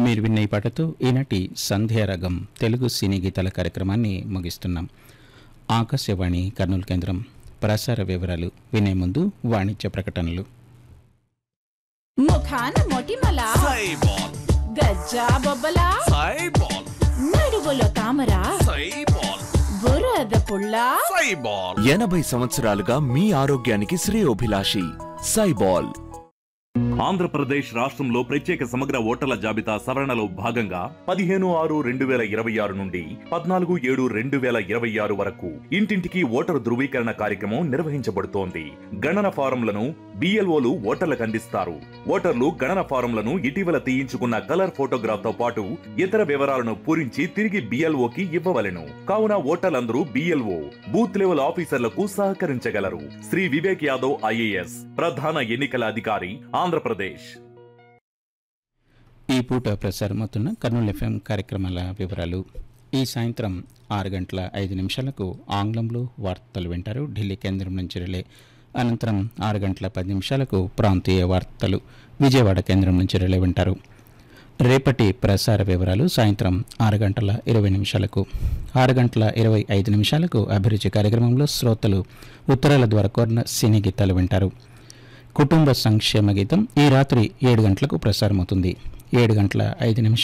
మీరు విన్న ఈ పాటతో ఈనాటి సంధ్యారగం తెలుగు సినీ గీతాల కార్యక్రమాన్ని ముగిస్తున్నాం ఆకాశవాణి కర్నూలు కేంద్రం ప్రసార వివరాలు వినే ముందు వాణిజ్య ప్రకటనలు ముఖాన మొటిమల సైబాల్ గజ్జా బొబ్బల సైబాల్ నడువులో తామర సైబాల్ బురద పుల్ల సైబాల్ ఎనభై సంవత్సరాలుగా మీ ఆరోగ్యానికి శ్రేయోభిలాషి సైబాల్ ఆంధ్రప్రదేశ్ రాష్ట్రంలో ప్రత్యేక సమగ్ర ఓటర్ల జాబితా సవరణలో భాగంగా పదిహేను ఆరు రెండు వేల ఇరవై ఆరు నుండి పద్నాలుగు ఏడు రెండు వేల ఇరవై ఆరు వరకు ఇంటింటికి ఓటరు ధృవీకరణ కార్యక్రమం నిర్వహించబడుతోంది గణన ఫారంలను బిఎల్ఓలు ఓటర్లకు అందిస్తారు ఓటర్లు గణన ఫారంలను ఇటీవల తీయించుకున్న కలర్ ఫోటోగ్రాఫ్ తో పాటు ఇతర వివరాలను పూరించి తిరిగి బిఎల్ఓకి ఇవ్వవలెను కావున ఓటర్లందరూ బిఎల్ఓ బూత్ లెవెల్ ఆఫీసర్లకు సహకరించగలరు శ్రీ వివేక్ యాదవ్ ఐఏఎస్ ప్రధాన ఎన్నికల అధికారి ఆంధ్రప్రదేశ్ ఈ పూట ప్రసారమవుతున్న కర్నూలు ఎఫ్ఎం కార్యక్రమాల వివరాలు ఈ సాయంత్రం ఆరు గంటల ఐదు నిమిషాలకు ఆంగ్లంలో వార్తలు వింటారు ఢిల్లీ కేంద్రం నుంచి రిలే అనంతరం ఆరు గంటల పది నిమిషాలకు ప్రాంతీయ వార్తలు విజయవాడ కేంద్రం నుంచి రిలే వింటారు రేపటి ప్రసార వివరాలు సాయంత్రం ఆరు గంటల ఇరవై నిమిషాలకు ఆరు గంటల ఇరవై ఐదు నిమిషాలకు అభిరుచి కార్యక్రమంలో శ్రోతలు ఉత్తరాల ద్వారా కోరిన సినీ గీతాలు వింటారు కుటుంబ సంక్షేమ గీతం ఈ రాత్రి ఏడు గంటలకు ప్రసారమవుతుంది ఏడు గంటల ఐదు నిమిషాలు